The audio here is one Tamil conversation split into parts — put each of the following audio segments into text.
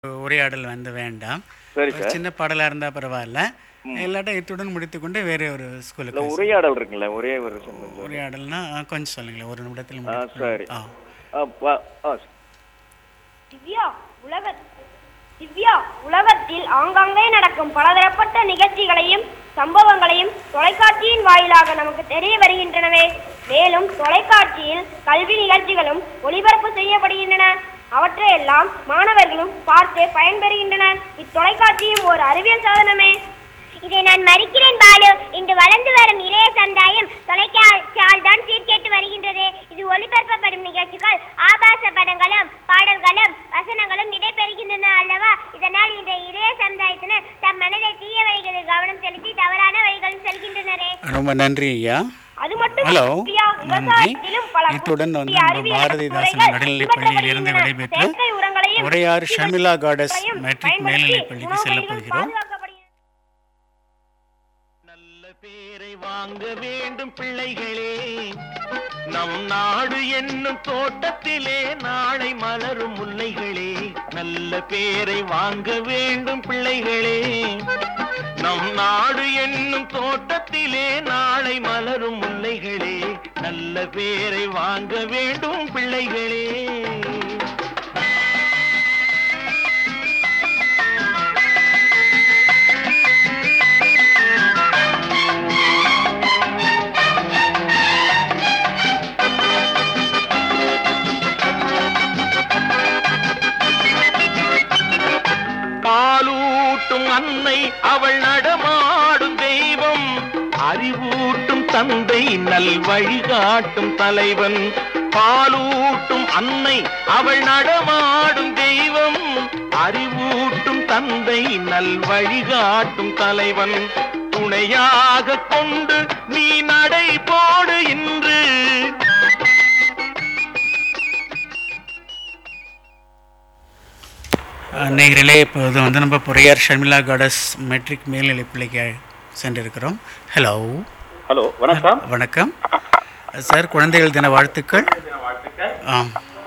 உரையாடல் வந்து வேண்டாம் சரி ஒரு சார் சின்ன பாடலாக இருந்தால் பரவாயில்ல இல்லாட்டா இத்துடன் முடித்துக்கொண்டு வேற ஒரு இல்ல ஸ்கூலுக்கு உரையாடல் இருக்குங்களே ஒரே ஒரு sentence. உரையாடல்னா ஆ, கொஞ்சம் சொல்லுங்களேன் ஒரு நிமிடத்தில் ஆ முடித்து- சரி ஆ ஆ, வா- ஆ, திவ்யா உலக திவ்யா உலகத்தில் ஆங்காங்கே நடக்கும் பலதரப்பட்ட நிகழ்ச்சிகளையும் சம்பவங்களையும் தொலைக்காட்சியின் வாயிலாக நமக்கு தெரிய வருகின்றனவே மேலும் தொலைக்காட்சியில் கல்வி நிகழ்ச்சிகளும் ஒளிபரப்பு செய்யப்படுகின்றன அவற்றையெல்லாம் மாணவர்களும் பார்த்து பயன்பெறுகின்றனர் இத்தொலைக்காட்சியும் ஒரு அறிவியல் சாதனமே இதை நான் மறுக்கிறேன் பாலு இன்று வளர்ந்து வரும் இளைய சமுதாயம் தொலைக்காட்சியால் தான் சீர்கேட்டு வருகின்றது இது ஒளிபரப்பப்படும் நிகழ்ச்சிகள் ஆபாச படங்களும் பாடல்களும் வசனங்களும் இடம்பெறுகின்றன அல்லவா இதனால் இந்த இளைய சமுதாயத்தினர் தம் மனதை தீய வழிகளில் கவனம் செலுத்தி தவறான வழிகளில் செல்கின்றனரே ரொம்ப நன்றி ஐயா அது மட்டும் ஹலோ திவ்யா, நன்றி விவசாயத்திலும் பல இத்துடன் வந்து புதிய நம்ம அறிவியல் பாரதிதாசன் முறைகள் நடுநிலைப் பள்ளியில் இருந்து பின்பற்றப்படுகின்றன. விடைபெற்று செயற்கை உரங்களையும் உரையாறு பூச்சிகள் ஷமிலா காடஸ் முறையும் மெட்ரிக் பயன்படுத்தி மேல்நிலைப் பள்ளிக்கு செல்ல உணவுப் பயிர்கள் போகிறோம் பாதுகாக்கப்படுகின்றன. நல்ல பேரை வாங்க வேண்டும் பிள்ளைகளே நம் நாடு என்னும் தோட்டத்திலே நாளை மலரும் முல்லைகளே நல்ல பேரை வாங்க வேண்டும் பிள்ளைகளே நம் நாடு என்னும் தோட்டத்திலே நாளை மலரும் முல்லைகளே நல்ல பேரை வாங்க வேண்டும் பிள்ளைகளே பாலூட்டும் அன்னை அவள் நடமாடும் தெய்வம் அறிவூட்டும் தந்தை நல் வழிகாட்டும் தலைவன் பாலூட்டும் அன்னை அவள் நடமாடும் தெய்வம் அறிவூட்டும் தந்தை நல் வழிகாட்டும் தலைவன் துணையாக கொண்டு நீ நடை போடு இன்று நேயர்களே இப்போது வந்து நம்ம பொறையார் ஷர்மிளா காடஸ் மெட்ரிக் மேல்நிலைப் பள்ளிக்கு சென்றிருக்கிறோம் ஹலோ ஹலோ வணக்கம் வணக்கம் சார் குழந்தைகள் தின வாழ்த்துக்கள் ஆ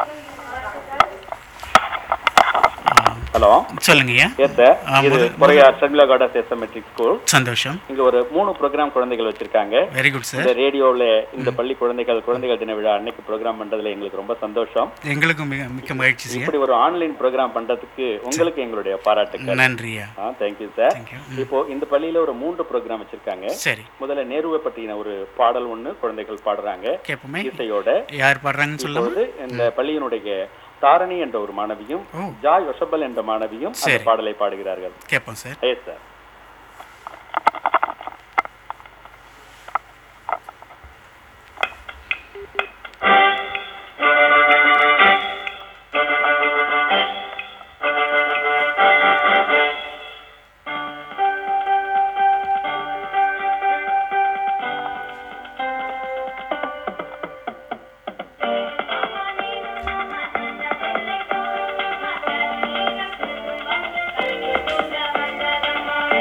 ஹலோ சொல்லுங்கய்யா எஸ் சார் ஆ, இது முதல்- Poraiyar Sharmila Goddess matric school சந்தோஷம் இங்க ஒரு மூணு ப்ரோக்ராம் குழந்தைகள் வச்சிருக்காங்க வெரி குட் சார் இந்த ரேடியோல இந்த பள்ளி குழந்தைகள் குழந்தைகள் தின விழா அன்னைக்கு ப்ரோக்ராம் பண்றதுல எங்களுக்கு ரொம்ப சந்தோஷம் எங்களுக்கும் மிக மிக்க மகிழ்ச்சி சார் இப்படி ஒரு ஆன்லைன் ப்ரோக்ராம் பண்றதுக்கு உங்களுக்கு எங்களுடைய பாராட்டுக்கள் நன்றியா ஆ தேங்க்யூ சார் Thank you. இப்போ இந்த பள்ளியில ஒரு மூன்று ப்ரோக்ராம் வச்சிருக்காங்க சரி முதல்ல நேருவை பற்றின ஒரு பாடல் ஒண்ணு குழந்தைகள் பாடுறாங்க கேட்போமே இசையோட யார் பாடுறாங்கன்னு சொல்லாமா இப்பொழுது இந்த பள்ளியினுடைய தாரணி என்ற ஒரு மாணவியும் ஓ. ஜாய் ஒஷபல் என்ற மாணவியும் அந்த சரி. பாடலை பாடுகிறார்கள் கேட்போம் சார் எஸ் சார் வந்ததம்மா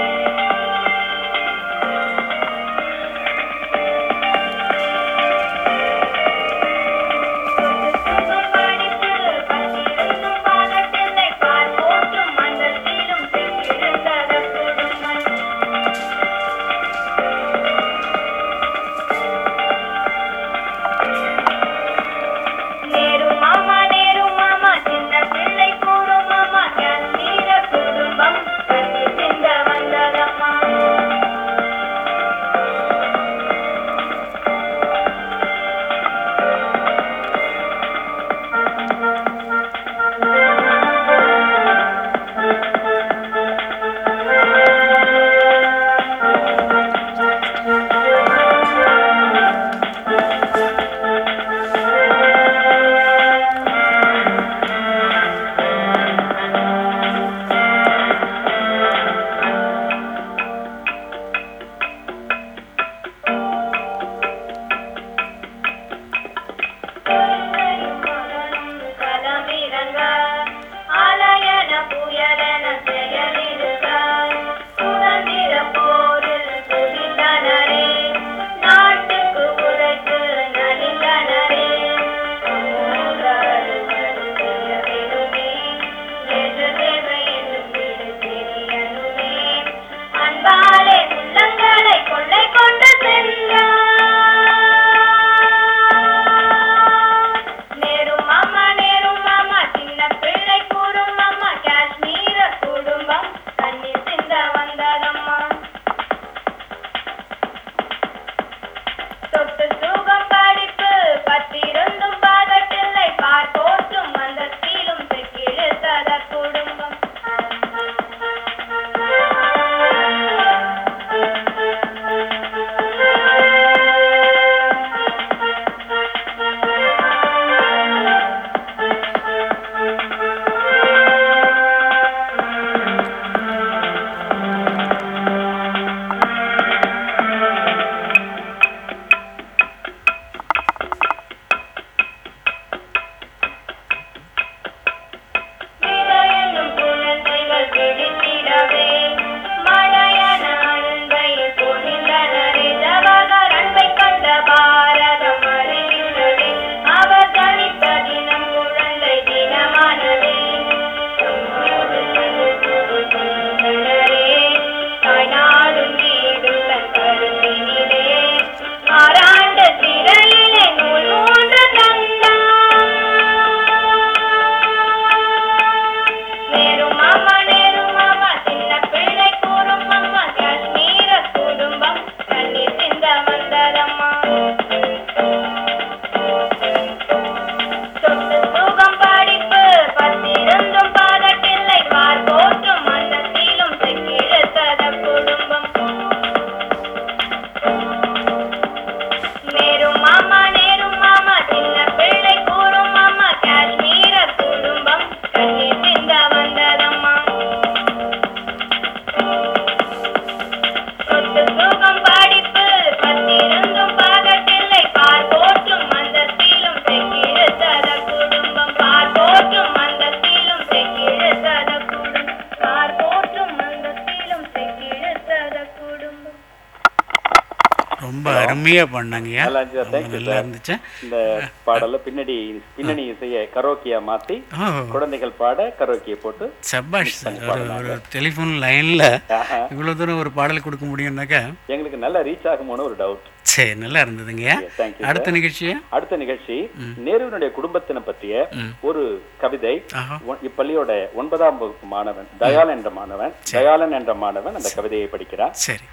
ரொம்ப அருமையாக பண்ணாங்கய்யா நல்லா இருந்துச்சு ரொம்ப தேங்க்யூ நல்லா சார் இருந்துச்சு இந்த பாடல பின்னாடி பின்னணி இசையை கரோக்கியா மாத்தி ஓ குழந்தைகள் பாட கரோக்கியை போட்டு சபாஷ் சார் ஒரு ஒரு டெலிஃபோன் லைனில் ஆஹா. இவ்வளோ தூரம் ஒரு பாடல் கொடுக்க முடியும்னாக்கா எங்களுக்கு நல்லா ரீச் ஆகுமோன்னு ஒரு டவுட் சரி நல்லா இருந்ததுங்கய்யா தேங்க்யூ அடுத்த நிகழ்ச்சியா அடுத்த நிகழ்ச்சி நேருவினுடைய குடும்பத்தினை பற்றிய ஒரு கவிதை ஆஹா ஒ- இப்பள்ளியோட ஒன்பதாம் வகுப்பு மாணவன் தயாளன் என்ற மாணவன் தயாளன் என்ற மாணவன் அந்த கவிதையை படிக்கிறார் சரி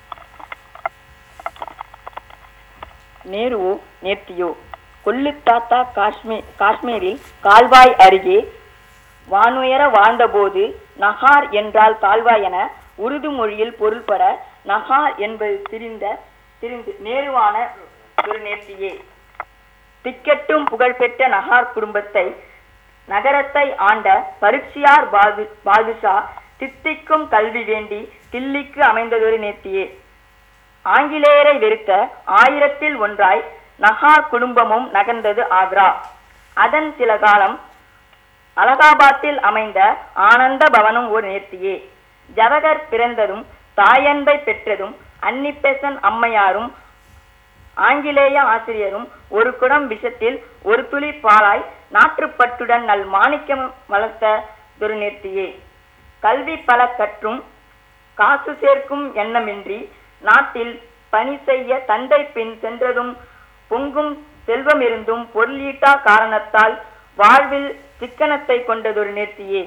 நேரு நேர்த்தியோ கொல்லுத்தாத்தா காஷ்மீர் காஷ்மீரில் கால்வாய் அருகே வானுயர வாழ்ந்தபோது நகார் என்றால் கால்வாய் என உருது மொழியில் பொருள்பட நகார் என்பது திரிந்த திரிந்து நேருவான ஒரு நேர்த்தியே திக்கெட்டும் புகழ்பெற்ற நகார் குடும்பத்தை நகரத்தை ஆண்ட பரீட்சியார் பாது பாதுஷா தித்திக்கும் கல்வி வேண்டி தில்லிக்கு அமைந்ததொரு நேர்த்தியே ஆங்கிலேயரை வெறுக்க ஆயிரத்தில் ஒன்றாய் நகார் குடும்பமும் நகர்ந்தது ஆக்ரா அதன் சில காலம் அலகாபாத்தில் அமைந்த ஆனந்த பவனும் ஒரு நேர்த்தியே ஜவஹர் பிறந்ததும் தாயன்பை பெற்றதும் அன்னிப்பெசன் அம்மையாரும் ஆங்கிலேய ஆசிரியரும் ஒரு குடம் விஷத்தில் ஒரு துளி பாலாய் நாற்றுப்பட்டுடன் நல் மாணிக்கம் வளர்த்த ஒரு நேர்த்தியே கல்வி பல கற்றும் காசு சேர்க்கும் எண்ணமின்றி நாட்டில் பணி செய்ய தந்தை பின் சென்றதும் பொங்கும் செல்வம் இருந்தும் பொருளீட்டா காரணத்தால் வாழ்வில் சிக்கனத்தை கொண்டதொரு நேர்த்தியே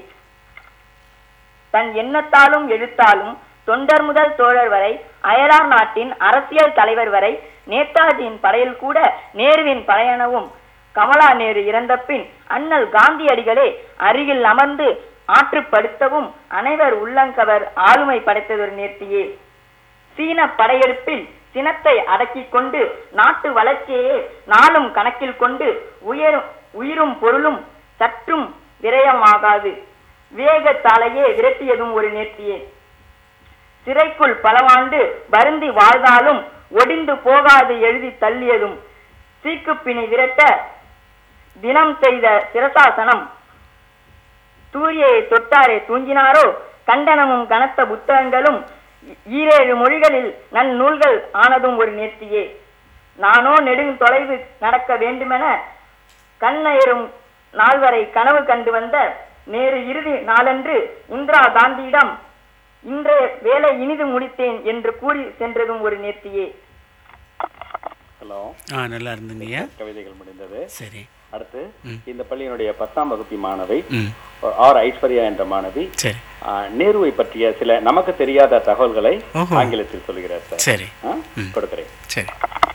தன் எண்ணத்தாலும் எழுத்தாலும் தொண்டர் முதல் தோழர் வரை அயலார் நாட்டின் அரசியல் தலைவர் வரை நேதாஜியின் படையில் கூட நேருவின் படையெனவும் கமலா நேரு இறந்த பின் அண்ணல் காந்தியடிகளே அருகில் அமர்ந்து ஆற்றுப்படுத்தவும் அனைவர் உள்ளங்கவர் ஆளுமை படைத்ததொரு நேர்த்தியே சீன படையெடுப்பில் சினத்தை அடக்கிக் கொண்டு நாட்டு வளர்ச்சியையே நாளும் கணக்கில் கொண்டு உயரும் உயிரும் பொருளும் சற்றும் விரயமாகாது விவேகத்தாலேயே விரட்டியதும் ஒரு நேர்த்தியே சிறைக்குள் பலவாண்டு வருந்தி வாழ்ந்தாலும் ஒடிந்து போகாது எழுதி தள்ளியதும் சீக்குப்பிணி விரட்ட தினம் செய்த சிரசாசனம் சூரியயை தொட்டாரே தூங்கினாரோ கண்டனமும் கனத்த புத்தகங்களும் ஈ- ஈரேழு மொழிகளில் நன்னூல்கள் ஆனதும் ஒரு நேர்த்தியே நானோ நெடுங் தொலைவு நடக்க வேண்டுமென கண்ணயரும் நால்வரை கனவு கண்டு வந்த நேரு இறுதி நாளன்று இந்திரா காந்தியிடம் இன்றைய வேலை இனிது முடித்தேன் என்று கூறி சென்றதும் ஒரு நேர்த்தியே ஹலோ ஆ நல்லா இருந்துங்கய்யா கவிதைகள் முடிந்தது சரி அடுத்து இந்த பள்ளியினுடைய பத்தாம் வகுப்பு மாணவி ம் ஆர் ஐஸ்வர்யா என்ற மாணவி சரி ஆ, நேருவை பற்றிய சில நமக்கு தெரியாத தகவல்களை ஓஹோ. ஆங்கிலத்தில் சொல்கிறார் சார் சரி ஆ? கொடுக்கிறேன் சரி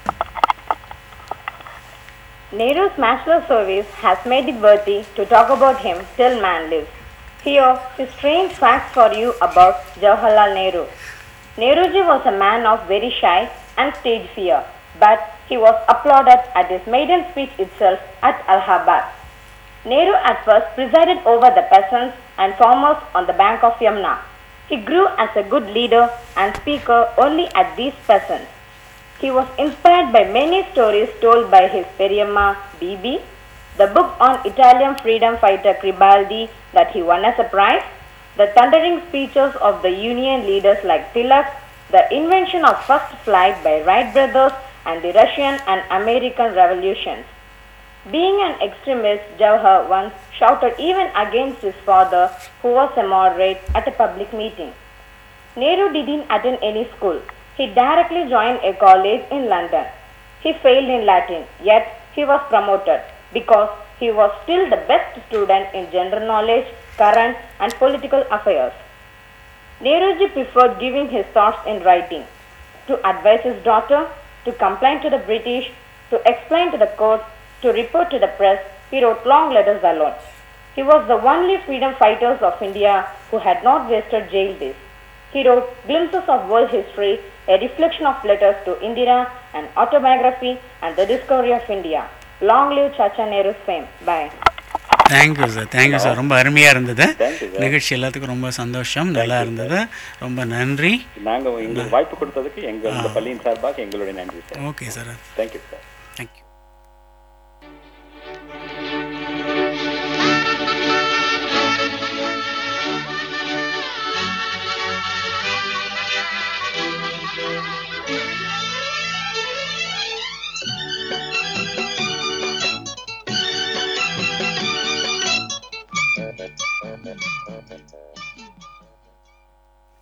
Nehru's National Service has made it worthy to talk about him till man lives. Here is strange facts for you about Jawaharlal Nehru. Nehruji was a man of very shy and stage fear, but he was applauded at his maiden speech itself at Allahabad. Nehru at first presided over the peasants and farmers on the bank of Yamuna. He grew as a good leader and speaker only at these peasants. He was inspired by many stories told by his Periamma Bibi, the book on Italian freedom fighter Garibaldi that he won as a prize, the thundering speeches of the Union leaders like Tilak, the invention of first flight by Wright brothers, and the Russian and American revolutions. Being an extremist, Jawahar once shouted even against his father, who was a moderate, at a public meeting. Nehru didn't attend any school. He directly joined a college in London. He failed in Latin, yet he was promoted because he was still the best student in general knowledge, current, and political affairs. Nehruji preferred giving his thoughts in writing, to advise his daughter, to complain to the British, to explain to the court, to report to the press. He wrote long letters alone. He was the only freedom fighters of India who had not wasted jail days. He wrote glimpses of world history, a reflection of letters to Indira, an autobiography, and the discovery of India. Long live Chacha Nehru's fame. Bye. Thank you sir thank you sir ரொம்ப அருமையாக இருந்தது Thank you, sir. நிகழ்ச்சி எல்லாத்துக்கும் ரொம்ப சந்தோஷம் நல்லா இருந்தது ரொம்ப நன்றி நாங்க எங்களுக்கு வாய்ப்பு கொடுத்ததுக்கு எங்க இந்த பள்ளியின் சார்பாக எங்களுடைய நன்றி sir okay sir thank you sir thank you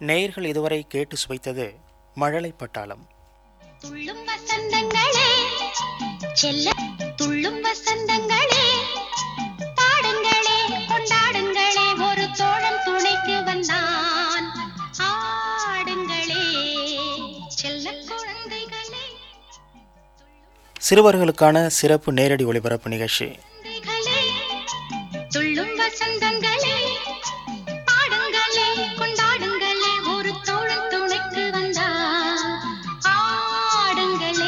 நேயர்கள் இதுவரை கேட்டு சுவைத்தது மழலை பட்டாளம் துள்ளும் வசந்தங்களே செல்ல துள்ளும் வசந்தங்களே பாடுங்களே கொண்டாடுங்களே ஒரு தோழன் துணைக்கு வந்தான் ஆடுங்களே செல்ல குழந்தைகளே சிறுவர்களுக்கான சிறப்பு நேரடி ஒளிபரப்பு நிகழ்ச்சி குழந்தைகளே துள்ளும் வசந்தங்களே பாடுங்களே கொண்டாடுங்களே ஒரு தோழன் துணைக்கு வந்தான் ஆடுங்களே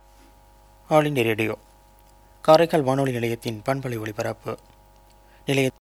ஆல் இண்டியா ரேடியோ காரைக்கால் வானொலி நிலையத்தின் பண்பலை ஒளிபரப்பு நிலைய